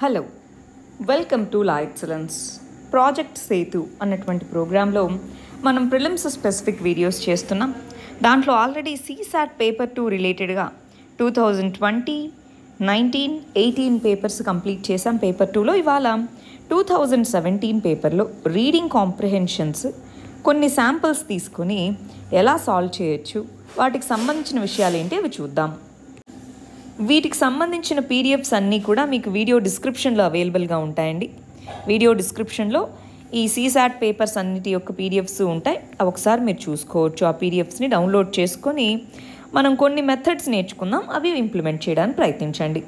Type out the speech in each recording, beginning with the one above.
hello welcome to law excellence project Setu అన్నటువంటి ప్రోగ్రాంలో మనం ప్రిలిమ్స్ స్పెసిఫిక్ వీడియోస్ చేస్తున్నాం దాంట్లో ఆల్రెడీ సీసాట్ పేపర్ టూ రిలేటెడ్గా two thousand twenty nineteen eighteen papers complete చేసాం పేపర్ టూలో ఇవాళ టూ థౌజండ్ సెవెంటీన్ పేపర్లో రీడింగ్ కాంప్రిహెన్షన్స్ కొన్ని శాంపిల్స్ తీసుకొని ఎలా సాల్వ్ చేయొచ్చు వాటికి సంబంధించిన విషయాలు ఏంటి అవి చూద్దాం వీటికి సంబంధించిన పీడిఎఫ్స్ అన్నీ కూడా మీకు వీడియో డిస్క్రిప్షన్లో అవైలబుల్గా ఉంటాయండి వీడియో డిస్క్రిప్షన్లో ఈ సీసాట్ పేపర్స్ అన్నిటి యొక్క పీడిఎఫ్స్ ఉంటాయి అవి ఒకసారి మీరు చూసుకోవచ్చు ఆ పీడిఎఫ్స్ని డౌన్లోడ్ చేసుకొని మనం కొన్ని మెథడ్స్ నేర్చుకుందాం అవి ఇంప్లిమెంట్ చేయడానికి ప్రయత్నించండి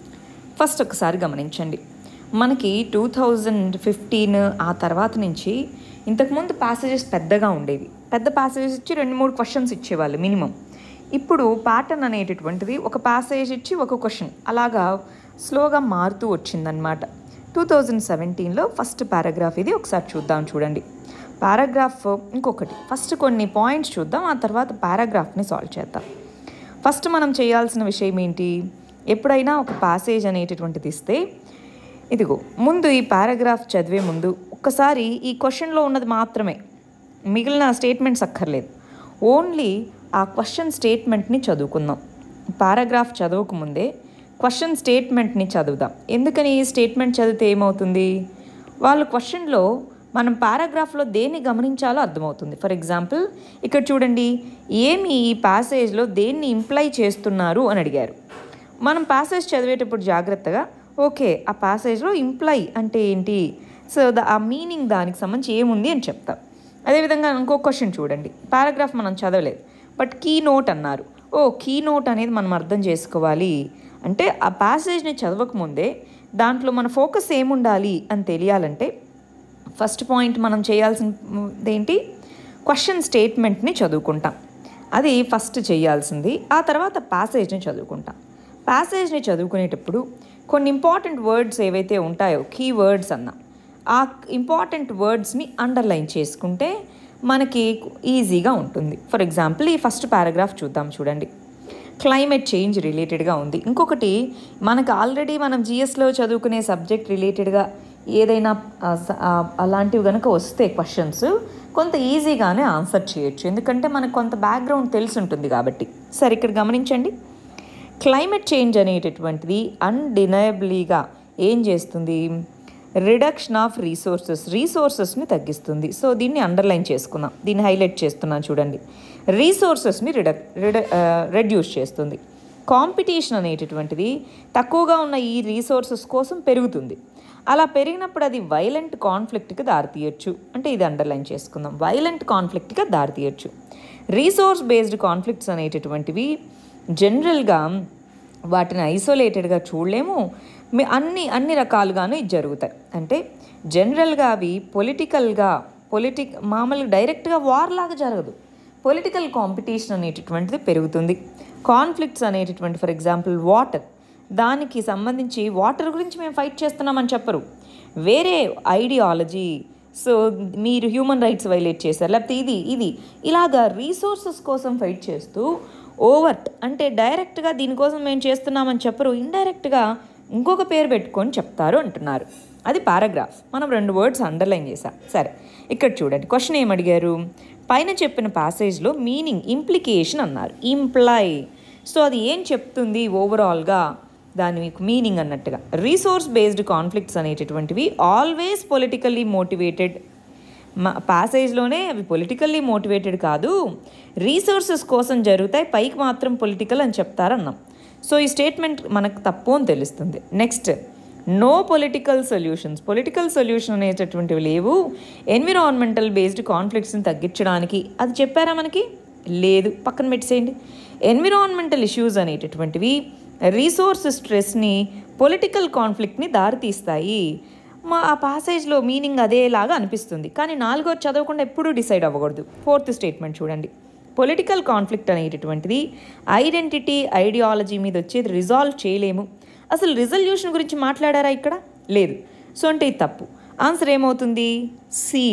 ఫస్ట్ ఒకసారి గమనించండి మనకి టూ థౌజండ్ ఫిఫ్టీన్ ఆ తర్వాత నుంచి ఇంతకుముందు ప్యాసేజెస్ పెద్దగా ఉండేవి పెద్ద ప్యాసేజెస్ ఇచ్చి రెండు మూడు క్వశ్చన్స్ ఇచ్చేవాళ్ళు మినిమం ఇప్పుడు ప్యాటర్న్ అనేటటువంటిది ఒక ప్యాసేజ్ ఇచ్చి ఒక క్వశ్చన్ అలాగా స్లోగా మారుతూ వచ్చిందనమాట టూ థౌజండ్ సెవెంటీన్లో ఫస్ట్ పారాగ్రాఫ్ ఇది ఒకసారి చూద్దాం చూడండి పారాగ్రాఫ్ ఇంకొకటి ఫస్ట్ కొన్ని పాయింట్స్ చూద్దాం ఆ తర్వాత పారాగ్రాఫ్ని సాల్వ్ చేద్దాం ఫస్ట్ మనం చేయాల్సిన విషయం ఏంటి ఎప్పుడైనా ఒక ప్యాసేజ్ అనేటటువంటిది ఇస్తే ఇదిగో ముందు ఈ పారాగ్రాఫ్ చదివే ముందు ఒక్కసారి ఈ క్వశ్చన్లో ఉన్నది మాత్రమే మిగిలిన స్టేట్మెంట్స్ అక్కర్లేదు ఓన్లీ ఆ క్వశ్చన్ స్టేట్మెంట్ని చదువుకుందాం పారాగ్రాఫ్ చదవకముందే క్వశ్చన్ స్టేట్మెంట్ని చదువుదాం ఎందుకని ఈ స్టేట్మెంట్ చదివితే ఏమవుతుంది వాళ్ళు క్వశ్చన్లో మనం పారాగ్రాఫ్లో దేన్ని గమనించాలో అర్థమవుతుంది ఫర్ ఎగ్జాంపుల్ ఇక్కడ చూడండి ఏమి ఈ ప్యాసేజ్లో దేన్ని ఇంప్లై చేస్తున్నారు అని అడిగారు మనం ప్యాసేజ్ చదివేటప్పుడు జాగ్రత్తగా ఓకే ఆ ప్యాసేజ్లో ఇంప్లై అంటే ఏంటి సో ద ఆ మీనింగ్ దానికి సంబంధించి ఏముంది అని చెప్తాం అదేవిధంగా ఇంకో క్వశ్చన్ చూడండి పారాగ్రాఫ్ మనం చదవలేదు బట్ కీ నోట్ అన్నారు ఓ కీ నోట్ అనేది మనం అర్థం చేసుకోవాలి అంటే ఆ ప్యాసేజ్ని చదవకముందే దాంట్లో మన ఫోకస్ ఏముండాలి అని తెలియాలంటే ఫస్ట్ పాయింట్ మనం చేయాల్సింది ఏంటి క్వశ్చన్ స్టేట్మెంట్ని చదువుకుంటాం అది ఫస్ట్ చేయాల్సింది ఆ తర్వాత ప్యాసేజ్ని చదువుకుంటాం ప్యాసేజ్ని చదువుకునేటప్పుడు కొన్ని ఇంపార్టెంట్ వర్డ్స్ ఏవైతే ఉంటాయో కీ వర్డ్స్ అన్న ఆ ఇంపార్టెంట్ వర్డ్స్ని అండర్లైన్ చేసుకుంటే మనకి ఈజీగా ఉంటుంది ఫర్ ఎగ్జాంపుల్ ఈ ఫస్ట్ పారాగ్రాఫ్ చూద్దాం చూడండి క్లైమేట్ చేంజ్ రిలేటెడ్గా ఉంది ఇంకొకటి మనకు ఆల్రెడీ మనం జిఎస్లో చదువుకునే సబ్జెక్ట్ రిలేటెడ్గా ఏదైనా ఆ, స- ఆ, అలాంటివి కనుక వస్తే క్వశ్చన్స్ కొంత ఈజీగానే ఆన్సర్ చేయొచ్చు ఎందుకంటే మనకు కొంత బ్యాక్గ్రౌండ్ తెలిసి ఉంటుంది కాబట్టి సరే ఇక్కడ గమనించండి క్లైమేట్ చేంజ్ అనేటటువంటిది అన్డినయబులీగా ఏం చేస్తుంది రిడక్షన్ ఆఫ్ రీసోర్సెస్ రీసోర్సెస్ని తగ్గిస్తుంది సో దీన్ని అండర్లైన్ చేసుకుందాం దీన్ని హైలైట్ చేస్తున్నాను చూడండి రీసోర్సెస్ని రిడక్ రిడ రెడ్యూస్ చేస్తుంది కాంపిటీషన్ అనేటటువంటిది తక్కువగా ఉన్న ఈ రీసోర్సెస్ కోసం పెరుగుతుంది అలా పెరిగినప్పుడు అది వైలెంట్ కాన్ఫ్లిక్ట్కి దారితీయొచ్చు అంటే ఇది అండర్లైన్ చేసుకుందాం వైలెంట్ కాన్ఫ్లిక్ట్గా దారితీయొచ్చు రీసోర్స్ బేస్డ్ కాన్ఫ్లిక్ట్స్ అనేటటువంటివి జనరల్గా వాటిని ఐసోలేటెడ్గా చూడలేము మీ- అన్ని అన్ని రకాలుగాను ఇది జరుగుతాయి అంటే జనరల్గా అవి పొలిటికల్గా పొలిటిక్ మామూలుగా డైరెక్ట్గా వార్ లాగా జరగదు పొలిటికల్ కాంపిటీషన్ అనేటటువంటిది పెరుగుతుంది కాన్ఫ్లిక్ట్స్ అనేటటువంటి ఫర్ ఎగ్జాంపుల్ వాటర్ దానికి సంబంధించి వాటర్ గురించి మేము ఫైట్ చేస్తున్నామని చెప్పరు వేరే ఐడియాలజీ సో మీరు హ్యూమన్ రైట్స్ వైలేట్ చేశారు లేకపోతే ఇది ఇది ఇలాగా రీసోర్సెస్ కోసం ఫైట్ చేస్తూ ఓవర్ట్ అంటే డైరెక్ట్గా దీనికోసం మేము చేస్తున్నామని చెప్పరు ఇండైరెక్ట్గా ఇంకొక పేరు పెట్టుకొని చెప్తారు అంటున్నారు అది పారాగ్రాఫ్ మనం రెండు వర్డ్స్ అండర్లైన్ చేసాం సరే ఇక్కడ చూడండి క్వశ్చన్ ఏం అడిగారు పైన చెప్పిన ప్యాసేజ్లో మీనింగ్ ఇంప్లికేషన్ అన్నారు ఇంప్లై సో అది ఏం చెప్తుంది ఓవరాల్గా దాని మీకు మీనింగ్ అన్నట్టుగా రీసోర్స్ బేస్డ్ కాన్ఫ్లిక్ట్స్ అనేటటువంటివి ఆల్వేస్ పొలిటికల్లీ మోటివేటెడ్ మా ప్యాసేజ్లోనే అవి పొలిటికల్లీ మోటివేటెడ్ కాదు రీసోర్సెస్ కోసం జరుగుతాయి పైకి మాత్రం పొలిటికల్ అని చెప్తారన్నాం సో ఈ స్టేట్మెంట్ మనకు తప్పు అని తెలుస్తుంది next no political solutions political solution అనేటటువంటివి లేవు ఎన్విరాన్మెంటల్ బేస్డ్ కాన్ఫ్లిక్ట్స్ని తగ్గించడానికి అది చెప్పారా మనకి లేదు పక్కన పెట్టేసేయండి ఎన్విరాన్మెంటల్ ఇష్యూస్ అనేటటువంటివి రీసోర్స్ స్ట్రెస్ని పొలిటికల్ కాన్ఫ్లిక్ట్ని దారితీస్తాయి మా ఆ పాసేజ్లో మీనింగ్ అదేలాగా అనిపిస్తుంది కానీ నాలుగో చదవకుండా ఎప్పుడూ డిసైడ్ అవ్వకూడదు ఫోర్త్ స్టేట్మెంట్ చూడండి పొలిటికల్ కాన్ఫ్లిక్ట్ అనేటటువంటిది ఐడెంటిటీ ఐడియాలజీ మీద వచ్చేది రిజాల్వ్ చేయలేము అసలు రిజల్యూషన్ గురించి మాట్లాడారా ఇక్కడ లేదు సో అంటే ఇది తప్పు ఆన్సర్ ఏమవుతుంది సి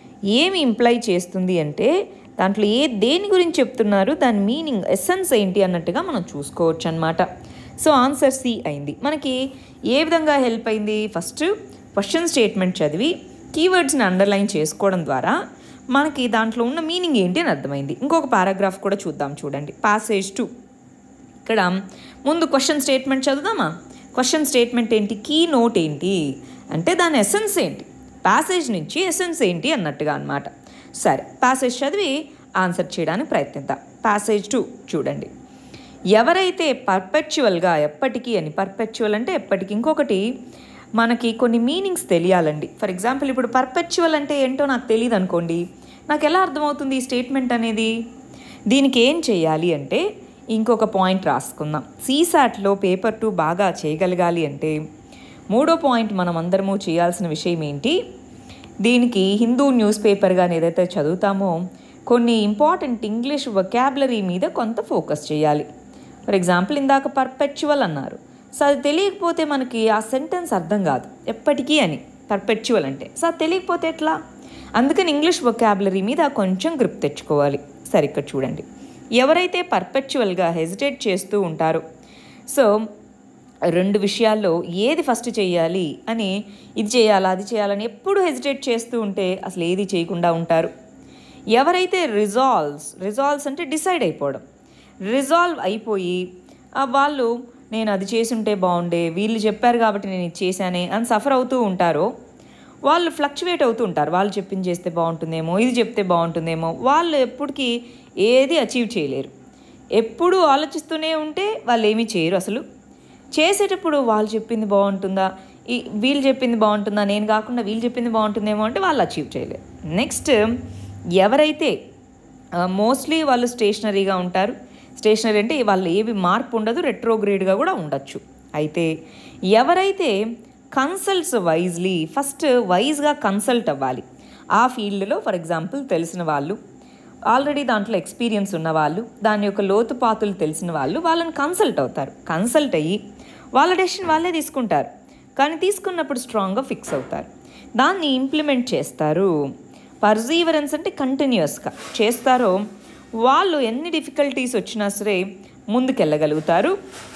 ఏమి ఇంప్లై చేస్తుంది అంటే దాంట్లో ఏ దేని గురించి చెప్తున్నారు దాని మీనింగ్ ఎసెన్స్ ఏంటి అన్నట్టుగా మనం చూసుకోవచ్చు అనమాట సో ఆన్సర్ సి అయింది మనకి ఏ విధంగా హెల్ప్ అయింది ఫస్ట్ క్వశ్చన్ స్టేట్మెంట్ చదివి కీవర్డ్స్ని అండర్లైన్ చేసుకోవడం ద్వారా మనకి దాంట్లో ఉన్న మీనింగ్ ఏంటి అని అర్థమైంది ఇంకొక పారాగ్రాఫ్ కూడా చూద్దాం చూడండి పాసేజ్ టూ ఇక్కడ ముందు క్వశ్చన్ స్టేట్మెంట్ చదువుదామా క్వశ్చన్ స్టేట్మెంట్ ఏంటి కీ నోట్ ఏంటి అంటే దాని ఎసెన్స్ ఏంటి ప్యాసేజ్ నుంచి ఎసెన్స్ ఏంటి అన్నట్టుగా అనమాట సరే ప్యాసేజ్ చదివి ఆన్సర్ చేయడానికి ప్రయత్నిద్దాం ప్యాసేజ్ టూ చూడండి ఎవరైతే పర్పెచువల్గా ఎప్పటికీ అని పర్పెచువల్ అంటే ఎప్పటికీ ఇంకొకటి మనకి కొన్ని మీనింగ్స్ తెలియాలండి ఫర్ ఎగ్జాంపుల్ ఇప్పుడు పర్పెచువల్ అంటే ఏంటో నాకు తెలియదు అనుకోండి నాకు ఎలా అర్థమవుతుంది ఈ స్టేట్మెంట్ అనేది దీనికి ఏం చేయాలి అంటే ఇంకొక పాయింట్ రాసుకుందాం సీసాట్లో పేపర్ టూ బాగా చేయగలగాలి అంటే మూడో పాయింట్ మనం అందరము చేయాల్సిన విషయం ఏంటి దీనికి హిందూ న్యూస్ పేపర్ కానీ ఏదైతే చదువుతామో కొన్ని ఇంపార్టెంట్ ఇంగ్లీష్ వొకాబులరీ మీద కొంత ఫోకస్ చేయాలి ఫర్ ఎగ్జాంపుల్ ఇందాక పర్పెచువల్ అన్నారు సో అది తెలియకపోతే మనకి ఆ సెంటెన్స్ అర్థం కాదు ఎప్పటికీ అని పర్పెచువల్ అంటే సో అది తెలియకపోతే ఎట్లా అందుకని ఇంగ్లీష్ వొకాబులరీ మీద కొంచెం గ్రిప్ తెచ్చుకోవాలి సరే ఇక్కడ చూడండి ఎవరైతే పర్పెచువల్గా హెజిటేట్ చేస్తూ ఉంటారో సో రెండు విషయాల్లో ఏది ఫస్ట్ చేయాలి అని ఇది చేయాలా అది చేయాలని ఎప్పుడు హెజిటేట్ చేస్తూ ఉంటే అసలు ఏది చేయకుండా ఉంటారు ఎవరైతే రిజాల్వ్స్ రిజాల్వ్స్ అంటే డిసైడ్ అయిపోవడం రిజాల్వ్ అయిపోయి ఆ వాళ్ళు నేను అది చేసుంటే బాగుండే వీళ్ళు చెప్పారు కాబట్టి నేను ఇది చేశానే అని సఫర్ అవుతూ ఉంటారో వాళ్ళు ఫ్లక్చువేట్ అవుతూ ఉంటారు వాళ్ళు చెప్పింది చేస్తే బాగుంటుందేమో ఇది చెప్తే బాగుంటుందేమో వాళ్ళు ఎప్పటికీ ఏది అచీవ్ చేయలేరు ఎప్పుడూ ఆలోచిస్తూనే ఉంటే వాళ్ళు ఏమీ చేయరు అసలు చేసేటప్పుడు వాళ్ళు చెప్పింది బాగుంటుందా ఈ వీళ్ళు చెప్పింది బాగుంటుందా నేను కాకుండా వీళ్ళు చెప్పింది బాగుంటుందేమో అంటే వాళ్ళు అచీవ్ చేయలేరు నెక్స్ట్ ఎవరైతే మోస్ట్లీ వాళ్ళు స్టేషనరీగా ఉంటారు స్టేషనరీ అంటే వాళ్ళు ఏవి మార్పు ఉండదు రెట్రోగ్రేడ్గా కూడా ఉండొచ్చు అయితే ఎవరైతే కన్సల్ట్స్ వైజ్లీ ఫస్ట్ వైజ్గా కన్సల్ట్ అవ్వాలి ఆ ఫీల్డ్లో ఫర్ ఎగ్జాంపుల్ తెలిసిన వాళ్ళు ఆల్రెడీ దాంట్లో ఎక్స్పీరియన్స్ ఉన్న వాళ్ళు దాని యొక్క లోతుపాతులు తెలిసిన వాళ్ళు వాళ్ళని కన్సల్ట్ అవుతారు కన్సల్ట్ అయ్యి వాళ్ళ డెసిషన్ వాళ్ళే తీసుకుంటారు కానీ తీసుకున్నప్పుడు స్ట్రాంగ్గా ఫిక్స్ అవుతారు దాన్ని ఇంప్లిమెంట్ చేస్తారు పర్జీవరెన్స్ అంటే కంటిన్యూస్గా చేస్తారో వాళ్ళు ఎన్ని డిఫికల్టీస్ వచ్చినా సరే ముందుకెళ్ళగలుగుతారు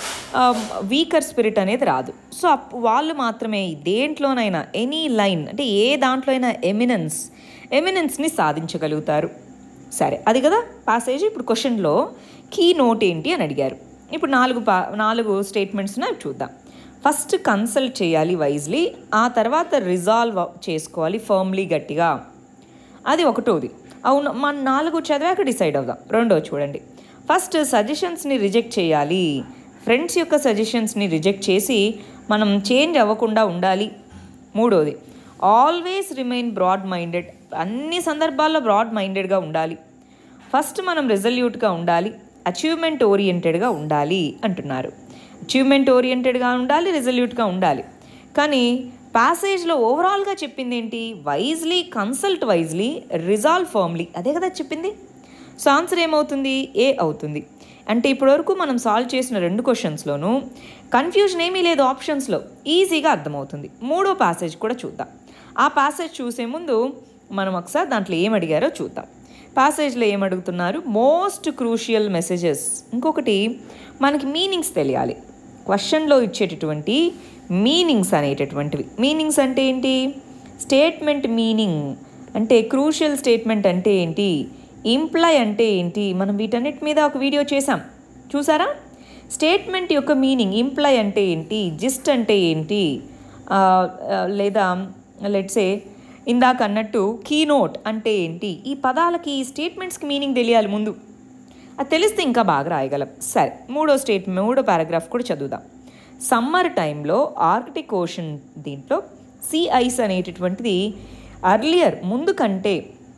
వీకర్ స్పిరిట్ అనేది రాదు సో అప్ వాళ్ళు మాత్రమే దేంట్లోనైనా ఎనీ లైన్ అంటే ఏ దాంట్లో అయినా ఎమినెన్స్ ఎమినెన్స్ని సాధించగలుగుతారు సరే అది కదా పాసేజ్ ఇప్పుడు క్వశ్చన్లో కీ నోట్ ఏంటి అని అడిగారు ఇప్పుడు నాలుగు పా నాలుగు స్టేట్మెంట్స్ చూద్దాం ఫస్ట్ కన్సల్ట్ చేయాలి వైజ్లీ ఆ తర్వాత రిజాల్వ్ చేసుకోవాలి ఫర్మ్లీ గట్టిగా అది ఒకటోది అవును మన నాలుగు చదివాక డిసైడ్ అవుదాం రెండో చూడండి ఫస్ట్ సజెషన్స్ని రిజెక్ట్ చేయాలి ఫ్రెండ్స్ యొక్క సజెషన్స్ని రిజెక్ట్ చేసి మనం చేంజ్ అవ్వకుండా ఉండాలి మూడోది ఆల్వేస్ రిమైన్ బ్రాడ్ మైండెడ్ అన్ని సందర్భాల్లో బ్రాడ్ మైండెడ్గా ఉండాలి ఫస్ట్ మనం రెజల్యూట్గా ఉండాలి అచీవ్మెంట్ ఓరియంటెడ్గా ఉండాలి అంటున్నారు అచీవ్మెంట్ ఓరియంటెడ్గా ఉండాలి రెజల్యూట్గా ఉండాలి కానీ ప్యాసేజ్లో ఓవరాల్గా చెప్పింది ఏంటి wisely consult wisely resolve firmly అదే కదా చెప్పింది సో ఆన్సర్ ఏమవుతుంది ఏ అవుతుంది అంటే ఇప్పటివరకు మనం సాల్వ్ చేసిన రెండు క్వశ్చన్స్లోనూ కన్ఫ్యూజన్ ఏమీ లేదు ఆప్షన్స్లో ఈజీగా అర్థమవుతుంది మూడో ప్యాసేజ్ కూడా చూద్దాం ఆ ప్యాసేజ్ చూసే ముందు మనం ఒకసారి దాంట్లో ఏం అడిగారో చూద్దాం ప్యాసేజ్లో ఏం అడుగుతున్నారు మోస్ట్ క్రూషియల్ మెసేజెస్ ఇంకొకటి మనకి మీనింగ్స్ తెలియాలి క్వశ్చన్లో ఇచ్చేటటువంటి మీనింగ్స్ అనేటటువంటివి మీనింగ్స్ అంటే ఏంటి స్టేట్మెంట్ మీనింగ్ అంటే క్రూషియల్ స్టేట్మెంట్ అంటే ఏంటి ఇంప్లాయ్ అంటే ఏంటి మనం వీటన్నిటి మీద ఒక వీడియో చేసాం చూసారా స్టేట్మెంట్ యొక్క మీనింగ్ ఇంప్లాయ్ అంటే ఏంటి జిస్ట్ అంటే ఏంటి ఆ, ఆ, లేదా లెట్సే ఇందాక అన్నట్టు కీనోట్ అంటే ఏంటి ఈ పదాలకి ఈ స్టేట్మెంట్స్కి మీనింగ్ తెలియాలి ముందు అది తెలిస్తే ఇంకా బాగా రాయగలం సరే మూడో స్టేట్ మూడో పారాగ్రాఫ్ కూడా చదువుదాం సమ్మర్ టైంలో ఆర్కిటిక్ ఓషన్ దీంట్లో సీ ఐస్ అనేటటువంటిది అర్లియర్ ముందు కంటే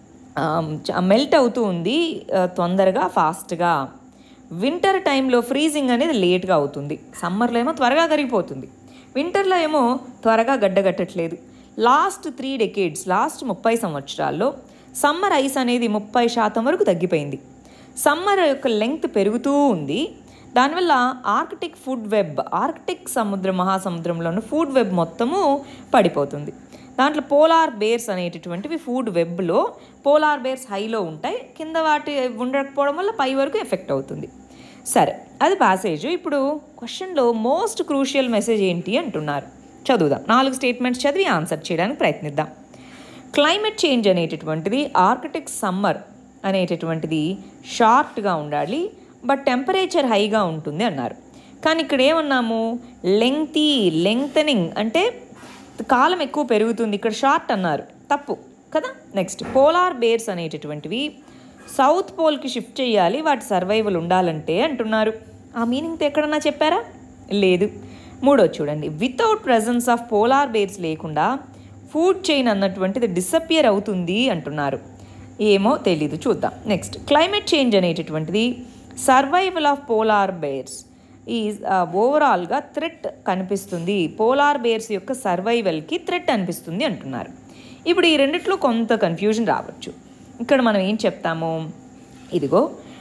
మెల్ట్ అవుతూ ఉంది ఆ, తొందరగా ఫాస్ట్గా వింటర్ టైంలో ఫ్రీజింగ్ అనేది లేట్గా అవుతుంది సమ్మర్లో ఏమో త్వరగా కరిగిపోతుంది వింటర్లో ఏమో త్వరగా గడ్డగట్టట్లేదు లాస్ట్ త్రీ డెకేడ్స్ లాస్ట్ ముప్పై సంవత్సరాల్లో సమ్మర్ ఐస్ అనేది ముప్పై శాతం వరకు తగ్గిపోయింది సమ్మర్ యొక్క లెంగ్త్ పెరుగుతూ ఉంది దానివల్ల ఆర్కిటిక్ ఫుడ్ వెబ్ ఆర్కిటిక్ సముద్రం మహాసముద్రంలోని ఫుడ్ వెబ్ మొత్తము పడిపోతుంది దాంట్లో పోలార్ బేర్స్ అనేటటువంటివి ఫుడ్ వెబ్లో పోలార్ బేర్స్ హైలో ఉంటాయి కింద వాటి ఉండకపోవడం వల్ల పై వరకు ఎఫెక్ట్ అవుతుంది సరే అది ప్యాసేజ్ ఇప్పుడు క్వశ్చన్లో మోస్ట్ క్రూషియల్ మెసేజ్ ఏంటి అంటున్నారు చదువుదాం నాలుగు స్టేట్మెంట్స్ చదివి ఆన్సర్ చేయడానికి ప్రయత్నిద్దాం క్లైమేట్ చేంజ్ అనేటటువంటిది ఆర్కిటిక్ సమ్మర్ అనేటటువంటిది షార్ట్గా ఉండాలి బట్ టెంపరేచర్ హైగా ఉంటుంది అన్నారు కానీ ఇక్కడ ఏమన్నాము లెంగ్తీ లెంగ్తనింగ్ అంటే కాలం ఎక్కువ పెరుగుతుంది ఇక్కడ షార్ట్ అన్నారు తప్పు కదా నెక్స్ట్ పోలార్ బేర్స్ అనేటటువంటివి సౌత్ పోల్కి షిఫ్ట్ చేయాలి వాటి సర్వైవల్ ఉండాలంటే అంటున్నారు ఆ మీనింగ్తో ఎక్కడన్నా చెప్పారా లేదు మూడో చూడండి without presence of polar bears లేకుండా ఫుడ్ చైన్ అన్నటువంటిది డిసపియర్ అవుతుంది అంటున్నారు ఏమో తెలీదు చూద్దాం నెక్స్ట్ క్లైమేట్ చేంజ్ అనేటటువంటిది సర్వైవల్ ఆఫ్ పోలార్ బేర్స్ ఈ ఓవరాల్గా థ్రెట్ కనిపిస్తుంది పోలార్ బేర్స్ యొక్క సర్వైవల్కి థ్రెట్ అనిపిస్తుంది అంటున్నారు ఇప్పుడు ఈ రెండిట్లో కొంత కన్ఫ్యూజన్ రావచ్చు ఇక్కడ మనం ఏం చెప్తాము ఇదిగో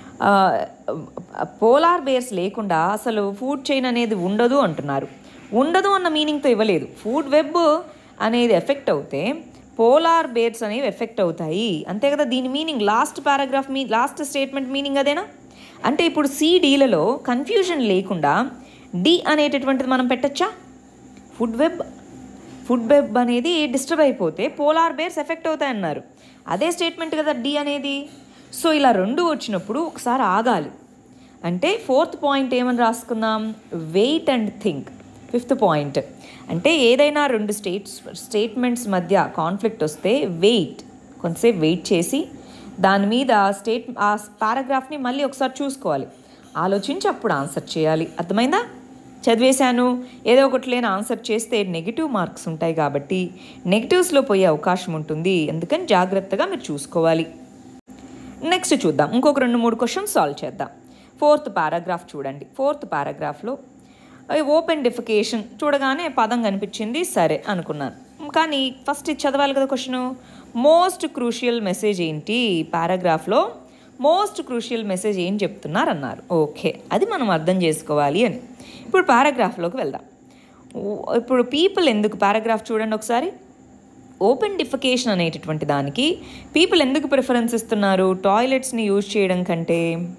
పోలార్ బేర్స్ లేకుండా అసలు ఫుడ్ చైన్ అనేది ఉండదు అంటున్నారు ఉండదు అన్న మీనింగ్తో ఇవ్వలేదు ఫుడ్ వెబ్ అనేది ఎఫెక్ట్ అవుతే పోలార్ బేర్స్ అనేవి ఎఫెక్ట్ అవుతాయి అంతే కదా దీని మీనింగ్ లాస్ట్ పారాగ్రాఫ్ మీ లాస్ట్ స్టేట్మెంట్ మీనింగ్ అదేనా అంటే ఇప్పుడు సి డీలలో కన్ఫ్యూజన్ లేకుండా డి అనేటటువంటిది మనం పెట్టచ్చా ఫుడ్ వెబ్ ఫుడ్ వెబ్ అనేది డిస్టర్బ్ అయిపోతే పోలార్ బేర్స్ ఎఫెక్ట్ అవుతాయి అన్నారు అదే స్టేట్మెంట్ కదా డి అనేది సో ఇలా రెండు వచ్చినప్పుడు ఒకసారి ఆగాలి అంటే ఫోర్త్ పాయింట్ ఏమని రాసుకుందాం wait and think fifth point అంటే ఏదైనా రెండు స్టేట్స్ స్టేట్మెంట్స్ మధ్య కాన్ఫ్లిక్ట్ వస్తే వెయిట్ కొంతసేపు వెయిట్ చేసి దాని మీద స్టేట్ ఆ పారాగ్రాఫ్ని మళ్ళీ ఒకసారి చూసుకోవాలి ఆలోచించి అప్పుడు ఆన్సర్ చేయాలి అర్థమైందా చదివేశాను ఏదో ఒకటి లేని ఆన్సర్ చేస్తే నెగిటివ్ మార్క్స్ ఉంటాయి కాబట్టి నెగిటివ్స్లో పోయే అవకాశం ఉంటుంది అందుకని జాగ్రత్తగా మీరు చూసుకోవాలి నెక్స్ట్ చూద్దాం ఇంకొక రెండు మూడు క్వశ్చన్స్ సాల్వ్ చేద్దాం ఫోర్త్ పారాగ్రాఫ్ చూడండి ఫోర్త్ పారాగ్రాఫ్లో ఓపెన్ డిఫికేషన్ చూడగానే పదం కనిపించింది సరే అనుకున్నాను కానీ ఫస్ట్ ఇది చదవాలి కదా క్వశ్చన్ మోస్ట్ క్రూషియల్ మెసేజ్ ఏంటి పారాగ్రాఫ్లో మోస్ట్ క్రూషియల్ మెసేజ్ ఏం చెప్తున్నారు అన్నారు ఓకే అది మనం అర్థం చేసుకోవాలి అని ఇప్పుడు పారాగ్రాఫ్లోకి వెళ్దాం ఓ- ఇప్పుడు పీపుల్ ఎందుకు పారాగ్రాఫ్ చూడండి ఒకసారి ఓపెన్ డిఫికేషన్ అనేటటువంటి దానికి పీపుల్ ఎందుకు ప్రిఫరెన్స్ ఇస్తున్నారు టాయిలెట్స్ని యూజ్ చేయడం కంటే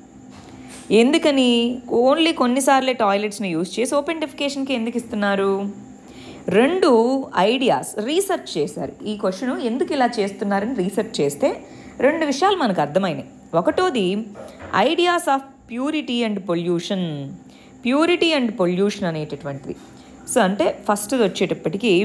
ఎందుకని ఓన్లీ కొన్నిసార్లే టాయిలెట్స్ని యూజ్ చేసి ఓపెన్ డిఫికేషన్కి ఎందుకు ఇస్తున్నారు రెండు ఐడియాస్ రీసెర్చ్ చేశారు ఈ క్వశ్చన్ ఎందుకు ఇలా చేస్తున్నారని రీసెర్చ్ చేస్తే రెండు విషయాలు మనకు అర్థమైనాయి ఒకటోది ideas of purity and pollution purity and pollution అనేటటువంటిది సో అంటే ఫస్ట్ వచ్చేటప్పటికి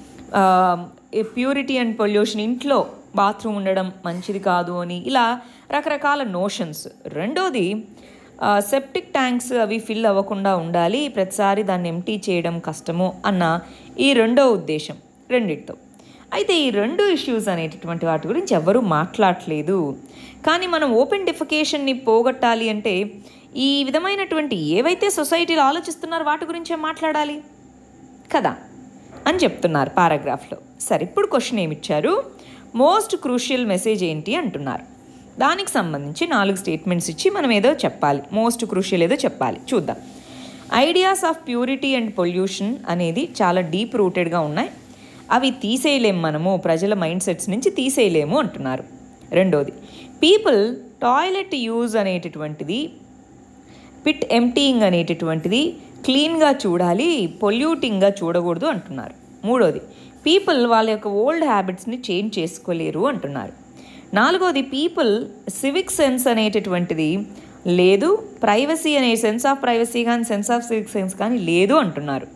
ప్యూరిటీ అండ్ పొల్యూషన్ ఇంట్లో బాత్రూమ్ ఉండడం మంచిది కాదు అని ఇలా రకరకాల నోషన్స్ రెండోది సెప్టిక్ ట్యాంక్స్ అవి ఫిల్ అవ్వకుండా ఉండాలి ప్రతిసారి దాన్ని ఎంటీ చేయడం కష్టము అన్న ఈ రెండో ఉద్దేశం రెండిటితో అయితే ఈ రెండు ఇష్యూస్ అనేటటువంటి వాటి గురించి ఎవరూ మాట్లాడట్లేదు కానీ మనం ఓపెన్ డిఫికేషన్ని పోగొట్టాలి అంటే ఈ విధమైనటువంటి ఏవైతే సొసైటీలో ఆలోచిస్తున్నారో వాటి గురించే మాట్లాడాలి కదా అని చెప్తున్నారు పారాగ్రాఫ్లో సరే ఇప్పుడు క్వశ్చన్ ఏమిచ్చారు మోస్ట్ క్రూషియల్ మెసేజ్ ఏంటి అంటున్నారు దానికి సంబంధించి నాలుగు స్టేట్మెంట్స్ ఇచ్చి మనం ఏదో చెప్పాలి మోస్ట్ క్రూషియల్ ఏదో చెప్పాలి చూద్దాం ideas of purity and pollution అనేది చాలా డీప్ రూటెడ్గా ఉన్నాయి అవి తీసేయలేము మనము ప్రజల మైండ్ సెట్స్ నుంచి తీసేయలేము అంటున్నారు రెండోది పీపుల్ టాయిలెట్ యూజ్ అనేటటువంటిది పిట్ ఎంటీయింగ్ అనేటటువంటిది క్లీన్గా చూడాలి పొల్యూటింగ్గా చూడకూడదు అంటున్నారు మూడోది పీపుల్ వాళ్ళ యొక్క ఓల్డ్ హ్యాబిట్స్ని చేంజ్ చేసుకోలేరు అంటున్నారు నాలుగోది పీపుల్ సివిక్ సెన్స్ అనేటటువంటిది లేదు ప్రైవసీ అనే సెన్స్ ఆఫ్ ప్రైవసీ కానీ సెన్స్ ఆఫ్ సివిక్ సెన్స్ కానీ లేదు అంటున్నారు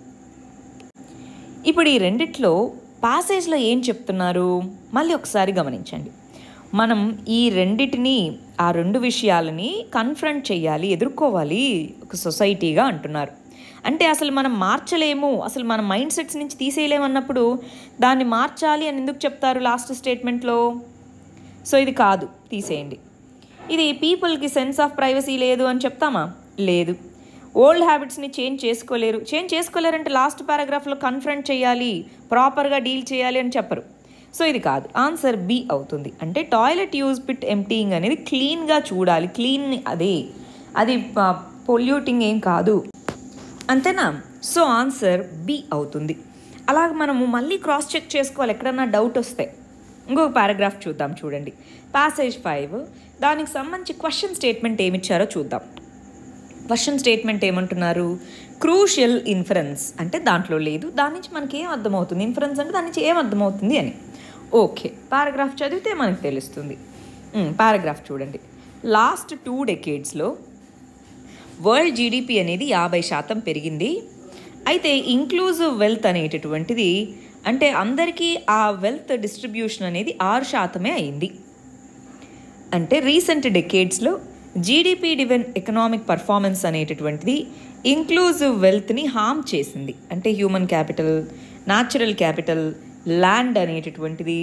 ఇప్పుడు ఈ రెండిట్లో పాసేజ్లో ఏం చెప్తున్నారు మళ్ళీ ఒకసారి గమనించండి మనం ఈ రెండిటిని ఆ రెండు విషయాలని కన్ఫ్రంట్ చేయాలి ఎదుర్కోవాలి ఒక సొసైటీగా అంటున్నారు అంటే అసలు మనం మార్చలేము అసలు మన మైండ్ సెట్స్ నుంచి తీసేయలేము అన్నప్పుడు దాన్ని మార్చాలి అని ఎందుకు చెప్తారు లాస్ట్ స్టేట్మెంట్లో సో ఇది కాదు తీసేయండి ఇది పీపుల్కి సెన్స్ ఆఫ్ ప్రైవసీ లేదు అని చెప్తామా లేదు ఓల్డ్ హ్యాబిట్స్ని చేంజ్ చేసుకోలేరు చేంజ్ చేసుకోలేరంటే లాస్ట్ పారాగ్రాఫ్లో కన్ఫ్రంట్ చేయాలి ప్రాపర్గా డీల్ చేయాలి అని చెప్పరు సో ఇది కాదు ఆన్సర్ బి అవుతుంది అంటే టాయిలెట్ యూజ్ పిట్ ఎంటీయింగ్ అనేది క్లీన్గా చూడాలి క్లీన్ అదే అది పొల్యూటింగ్ ఏం కాదు అంతేనా సో ఆన్సర్ బి అవుతుంది అలాగ మనము మళ్ళీ క్రాస్ చెక్ చేసుకోవాలి ఎక్కడన్నా డౌట్ వస్తే ఇంకొక పారాగ్రాఫ్ చూద్దాం చూడండి ప్యాసేజ్ ఫైవ్ దానికి సంబంధించి క్వశ్చన్ స్టేట్మెంట్ ఏమిచ్చారో చూద్దాం క్వశ్చన్ స్టేట్మెంట్ ఏమంటున్నారు క్రూషియల్ ఇన్ఫరెన్స్ అంటే దాంట్లో లేదు దాని నుంచి మనకి ఏం అర్థమవుతుంది ఇన్ఫరెన్స్ అంటే దాని నుంచి ఏం అర్థమవుతుంది అని ఓకే పారాగ్రాఫ్ చదివితే మనకు తెలుస్తుంది పారాగ్రాఫ్ చూడండి లాస్ట్ టూ డెకేడ్స్లో వరల్డ్ జీడిపి అనేది యాభై శాతం పెరిగింది అయితే ఇంక్లూజివ్ వెల్త్ అనేటటువంటిది అంటే అందరికీ ఆ వెల్త్ డిస్ట్రిబ్యూషన్ అనేది ఆరు శాతమే అయింది అంటే రీసెంట్ డెకేడ్స్లో జీడిపి డివెన్ ఎకనామిక్ పర్ఫార్మెన్స్ అనేటటువంటిది ఇంక్లూజివ్ వెల్త్ని హామ్ చేసింది అంటే human capital natural capital land అనేటటువంటిది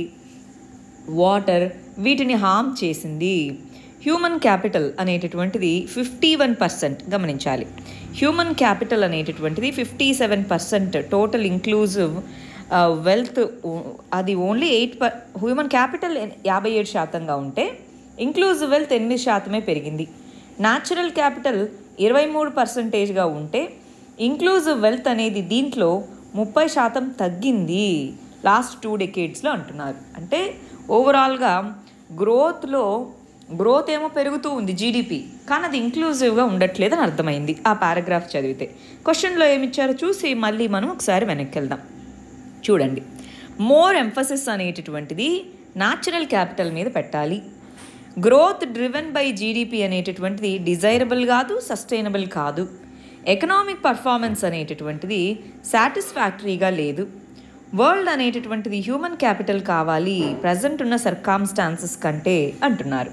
వాటర్ వీటిని హామ్ చేసింది హ్యూమన్ క్యాపిటల్ అనేటటువంటిది ఫిఫ్టీ వన్ పర్సెంట్ గమనించాలి హ్యూమన్ క్యాపిటల్ అనేటటువంటిది fifty seven percent total inclusive wealth అది only eight per human capital యాభై ఏడు శాతంగా ఉంటే ఇంక్లూజివ్ వెల్త్ ఎనిమిది శాతమే పెరిగింది న్యాచురల్ క్యాపిటల్ ఇరవై మూడు పర్సెంటేజ్గా ఉంటే ఇంక్లూజివ్ వెల్త్ అనేది దీంట్లో ముప్పై శాతం తగ్గింది లాస్ట్ టూ డెకేడ్స్లో అంటున్నారు అంటే ఓవరాల్గా గ్రోత్లో గ్రోత్ ఏమో పెరుగుతూ ఉంది జీడిపి కానీ అది ఇంక్లూజివ్గా ఉండట్లేదని అర్థమైంది ఆ పారాగ్రాఫ్ చదివితే క్వశ్చన్లో ఏమిచ్చారో చూసి మళ్ళీ మనం ఒకసారి వెనక్కి వెళ్దాం చూడండి మోర్ ఎంఫసిస్ అనేటటువంటిది న్యాచురల్ క్యాపిటల్ మీద పెట్టాలి గ్రోత్ డ్రివెన్ బై జీడిపి అనేటటువంటిది డిజైరబుల్ కాదు సస్టైనబుల్ కాదు ఎకనామిక్ పర్ఫార్మెన్స్ అనేటటువంటిది సాటిస్ఫాక్టరీగా లేదు వరల్డ్ అనేటటువంటిది హ్యూమన్ క్యాపిటల్ కావాలి ప్రజెంట్ ఉన్న సర్కామ్స్టాన్సెస్ కంటే అంటున్నారు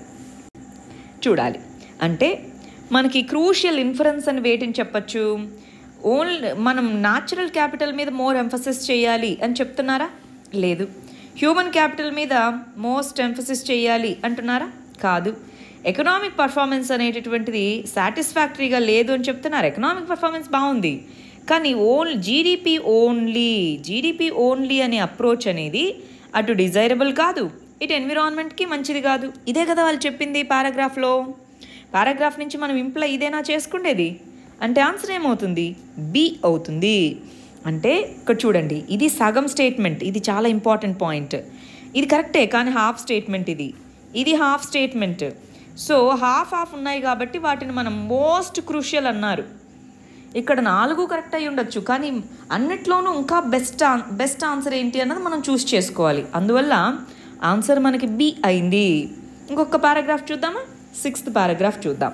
చూడాలి అంటే మనకి క్రూషియల్ ఇన్ఫరెన్స్ అని వేటిని చెప్పచ్చు ఓన్లీ మనం న్యాచురల్ క్యాపిటల్ మీద మోర్ ఎంఫసిస్ చేయాలి అని చెప్తున్నారా లేదు హ్యూమన్ క్యాపిటల్ మీద మోస్ట్ ఎంఫసిస్ చేయాలి అంటున్నారా కాదు ఎకనామిక్ పర్ఫార్మెన్స్ అనేటటువంటిది సాటిస్ఫాక్టరీగా లేదు అని చెప్తున్నారు ఎకనామిక్ పర్ఫార్మెన్స్ బాగుంది కానీ on GDP only GDP only అనే అప్రోచ్ అనేది అటు డిజైరబుల్ కాదు ఇటు ఎన్విరాన్మెంట్కి మంచిది కాదు ఇదే కదా వాళ్ళు చెప్పింది పారాగ్రాఫ్లో పారాగ్రాఫ్ నుంచి మనం ఇంప్లై ఇదేనా చేసుకుండేది అంటే ఆన్సర్ ఏమవుతుంది బి అవుతుంది అంటే ఇక్కడ చూడండి ఇది సగం స్టేట్మెంట్ ఇది చాలా ఇంపార్టెంట్ పాయింట్ ఇది కరెక్టే కానీ హాఫ్ స్టేట్మెంట్ ఇది ఇది half statement so half half ఉన్నాయి కాబట్టి వాటిని మనం మోస్ట్ క్రూషియల్ అన్నారు ఇక్కడ నాలుగు కరెక్ట్ అయి ఉండొచ్చు కానీ అన్నిట్లోనూ ఇంకా బెస్ట్ బెస్ట్ ఆన్సర్ ఏంటి అన్నది మనం చూస్ చేసుకోవాలి అందువల్ల ఆన్సర్ మనకి బి అయింది ఇంకొక పారాగ్రాఫ్ చూద్దామా సిక్స్త్ పారాగ్రాఫ్ చూద్దాం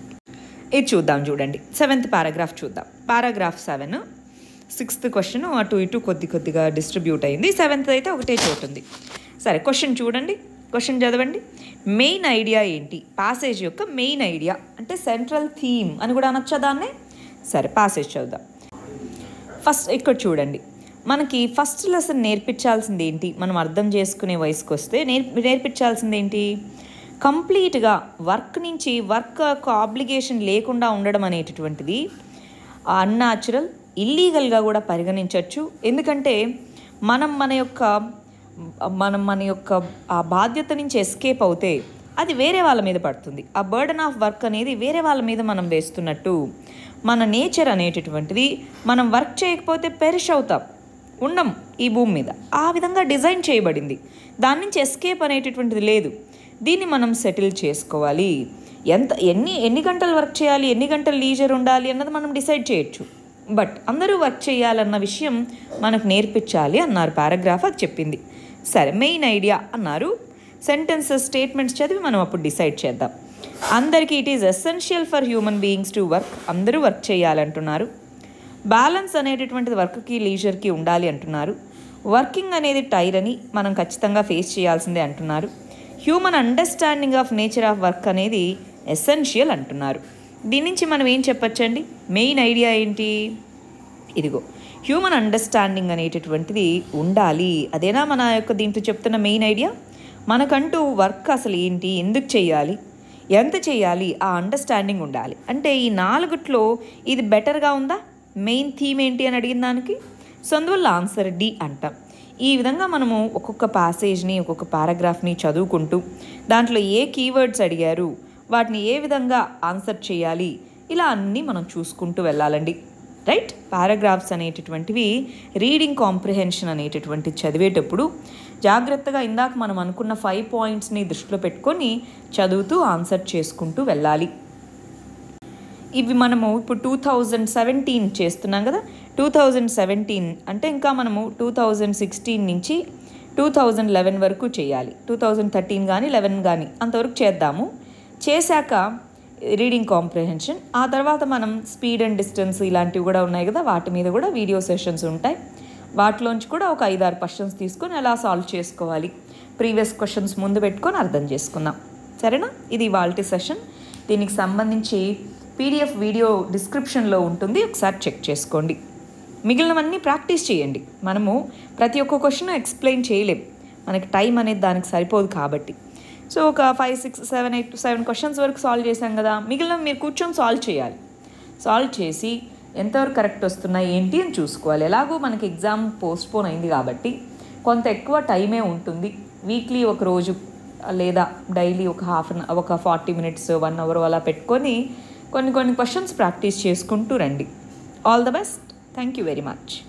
ఇది చూద్దాం చూడండి సెవెంత్ పారాగ్రాఫ్ చూద్దాం పారాగ్రాఫ్ సెవెన్ సిక్స్త్ క్వశ్చన్ అటు ఇటు కొద్ది కొద్దిగా డిస్ట్రిబ్యూట్ అయింది సెవెంత్ అయితే ఒకటే చోటు ఉంది సరే క్వశ్చన్ చూడండి క్వశ్చన్ చదవండి మెయిన్ ఐడియా ఏంటి పాసేజ్ యొక్క మెయిన్ ఐడియా అంటే సెంట్రల్ థీమ్ అని కూడా అనొచ్చా దాన్నే సరే పాసేజ్ చదువుదాం ఫస్ట్ ఇక్కడ చూడండి మనకి ఫస్ట్ లెసన్ నేర్పించాల్సింది ఏంటి మనం అర్థం చేసుకునే వయసుకు వస్తే నేర్ నేర్పించాల్సింది ఏంటి కంప్లీట్గా వర్క్ నుంచి వర్క్ యొక్క ఆబ్లిగేషన్ లేకుండా ఉండడం అనేటటువంటిది అన్యాచురల్ ఇల్లీగల్గా కూడా పరిగణించవచ్చు ఎందుకంటే మనం మన యొక్క మనం మన యొక్క ఆ బాధ్యత నుంచి ఎస్కేప్ అవుతే అది వేరే వాళ్ళ మీద పడుతుంది ఆ బర్డన్ ఆఫ్ వర్క్ అనేది వేరే వాళ్ళ మీద మనం వేస్తున్నట్టు మన నేచర్ అనేటటువంటిది మనం వర్క్ చేయకపోతే పెరిష్ అవుతాం ఉండం ఈ భూమి మీద ఆ విధంగా డిజైన్ చేయబడింది దాని నుంచి ఎస్కేప్ అనేటటువంటిది లేదు దీన్ని మనం సెటిల్ చేసుకోవాలి ఎంత ఎన్ని ఎన్ని గంటలు వర్క్ చేయాలి ఎన్ని గంటలు లీజర్ ఉండాలి అన్నది మనం డిసైడ్ చేయొచ్చు బట్ అందరూ వర్క్ చేయాలన్న విషయం మనకు నేర్పించాలి అన్నారు పారాగ్రాఫ్ అది చెప్పింది సరే మెయిన్ ఐడియా అన్నారు సెంటెన్సెస్ స్టేట్మెంట్స్ చదివి మనం అప్పుడు డిసైడ్ చేద్దాం అందరికీ it is essential for human beings to work అందరూ వర్క్ చేయాలంటున్నారు బ్యాలెన్స్ అనేటటువంటిది వర్క్కి లీజర్కి ఉండాలి అంటున్నారు వర్కింగ్ అనేది టైర్ అని మనం ఖచ్చితంగా ఫేస్ చేయాల్సిందే అంటున్నారు human understanding of nature of work అనేది ఎసెన్షియల్ అంటున్నారు దీని నుంచి మనం ఏం చెప్పచ్చండి మెయిన్ ఐడియా ఏంటి ఇదిగో హ్యూమన్ అండర్స్టాండింగ్ అనేటటువంటిది ఉండాలి అదేనా మన యొక్క దీంట్లో చెప్తున్న మెయిన్ ఐడియా మనకంటూ వర్క్ అసలు ఏంటి ఎందుకు చేయాలి ఎంత చేయాలి ఆ అండర్స్టాండింగ్ ఉండాలి అంటే ఈ నాలుగుట్లో ఇది బెటర్గా ఉందా మెయిన్ థీమ్ ఏంటి అని అడిగిన దానికి సో అందువల్ల ఆన్సర్ డి అంటాం ఈ విధంగా మనము ఒక్కొక్క ప్యాసేజ్ని ఒక్కొక్క పారాగ్రాఫ్ని చదువుకుంటూ దాంట్లో ఏ కీవర్డ్స్ అడిగారు వాటిని ఏ విధంగా ఆన్సర్ చేయాలి ఇలా అన్నీ మనం చూసుకుంటూ వెళ్ళాలండి రైట్ పారాగ్రాఫ్స్ అనేటటువంటివి రీడింగ్ కాంప్రిహెన్షన్ అనేటటువంటి చదివేటప్పుడు జాగ్రత్తగా ఇందాక మనం అనుకున్న ఫైవ్ పాయింట్స్ని దృష్టిలో పెట్టుకొని చదువుతూ ఆన్సర్ చేసుకుంటూ వెళ్ళాలి ఇవి మనము ఇప్పుడు టూ థౌజండ్ సెవెంటీన్ చేస్తున్నాం కదా టూ థౌజండ్ సెవెంటీన్ అంటే ఇంకా మనము టూ థౌజండ్ సిక్స్టీన్ నుంచి టూ థౌజండ్ లెవెన్ వరకు చేయాలి టూ థౌజండ్ థర్టీన్ కానీ లెవెన్ కానీ అంతవరకు చేద్దాము చేశాక రీడింగ్ కాంప్రిహెన్షన్ ఆ తర్వాత మనం స్పీడ్ అండ్ డిస్టెన్స్ ఇలాంటివి కూడా ఉన్నాయి కదా వాటి మీద కూడా వీడియో సెషన్స్ ఉంటాయి వాటిలోంచి కూడా ఒక ఐదారు క్వశ్చన్స్ తీసుకొని ఎలా సాల్వ్ చేసుకోవాలి ప్రీవియస్ క్వశ్చన్స్ ముందు పెట్టుకొని అర్థం చేసుకుందాం సరేనా ఇది వాల్టీ సెషన్ దీనికి సంబంధించి పీడిఎఫ్ వీడియో డిస్క్రిప్షన్లో ఉంటుంది ఒకసారి చెక్ చేసుకోండి మిగిలినవన్నీ ప్రాక్టీస్ చేయండి మనము ప్రతి ఒక్క క్వశ్చన్ ఎక్స్ప్లెయిన్ చేయలేం మనకి టైం అనేది దానికి సరిపోదు కాబట్టి సో ఒక five six seven eight seven questions వరకు సాల్వ్ చేశాం కదా మిగిలిన మీరు కూర్చొని సాల్వ్ చేయాలి సాల్వ్ చేసి ఎంతవరకు కరెక్ట్ వస్తున్నాయి ఏంటి అని చూసుకోవాలి ఎలాగో మనకి ఎగ్జామ్ పోస్ట్పోన్ అయింది కాబట్టి కొంత ఎక్కువ టైమే ఉంటుంది వీక్లీ ఒక రోజు లేదా డైలీ ఒక హాఫ్ అన్ ఒక ఫార్టీ మినిట్స్ వన్ అవర్ అలా పెట్టుకొని కొన్ని కొన్ని క్వశ్చన్స్ ప్రాక్టీస్ చేసుకుంటూ రండి all the best thank you very much